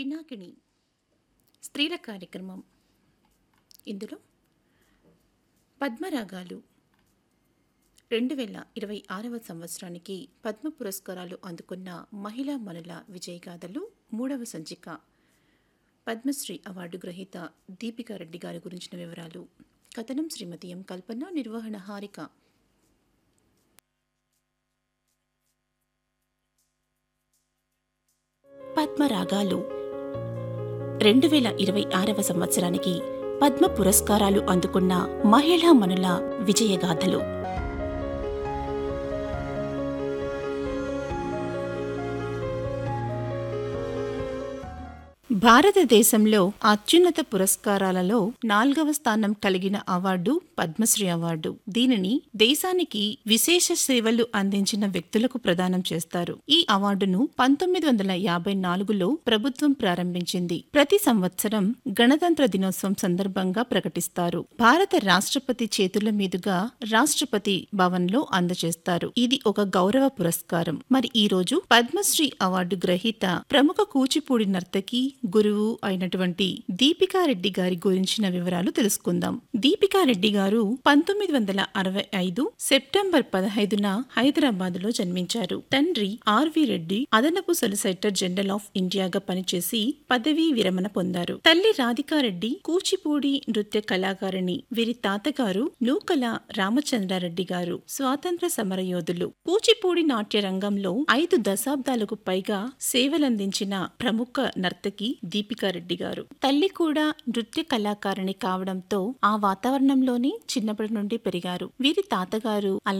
పినాకిని స్త్రీల కార్యక్రమం ఇందులో పద్మరాగాలు రెండు వేల ఇరవై ఆరవ సంవత్సరానికి పద్మ పురస్కారాలు అందుకున్న మహిళా మనుల విజయగాథలు మూడవ సంచిక పద్మశ్రీ అవార్డు గ్రహీత దీపికా రెడ్డి గారి గురించిన వివరాలు కథనం శ్రీమతి ఎం కల్పన నిర్వహణ హారిక పద్మరాగాలు రెండు వేల ఇరవై ఆరవ సంవత్సరానికి పద్మ పురస్కారాలు అందుకున్న మహిళా మనుల విజయగాథలు భారతదేశంలో అత్యున్నత పురస్కారాలలో నాల్గవ స్థానం కలిగిన అవార్డు పద్మశ్రీ అవార్డు దీనిని దేశానికి విశేష సేవలు అందించిన వ్యక్తులకు ప్రదానం చేస్తారు ఈ అవార్డును పంతొమ్మిది వందల యాభై నాలుగులో ప్రభుత్వం ప్రారంభించింది ప్రతి సంవత్సరం గణతంత్ర దినోత్సవం సందర్భంగా ప్రకటిస్తారు భారత రాష్ట్రపతి చేతుల మీదుగా రాష్ట్రపతి భవన్లో అందజేస్తారు ఇది ఒక గౌరవ పురస్కారం మరి ఈ రోజు పద్మశ్రీ అవార్డు గ్రహీత ప్రముఖ కూచిపూడి నర్తకి గురువు అయినటువంటి దీపికా రెడ్డి గారి గురించిన వివరాలు తెలుసుకుందాం దీపికా రెడ్డి గారు పంతొమ్మిది వందల అరవై ఐదు సెప్టెంబర్ పదహైదున హైదరాబాద్ లో జన్మించారు తండ్రి ఆర్వి రెడ్డి అదనపు సొలిసిటర్ జనరల్ ఆఫ్ ఇండియాగా పనిచేసి పదవీ విరమణ పొందారు తల్లి రాధికారెడ్డి కూచిపూడి నృత్య కళాకారిణి వీరి తాతగారు నూకల రామచంద్రారెడ్డి గారు స్వాతంత్ర సమరయోధులు కూచిపూడి నాట్య రంగంలో ఐదు దశాబ్దాలకు పైగా సేవలందించిన ప్రముఖ నర్తకి దీపికా రెడ్డి గారు తల్లి కూడా నృత్య కళాకారిణి కావడంతో ఆ వాతావరణంలోనే చిన్నప్పటి నుండి పెరిగారు వీరి తాతగారు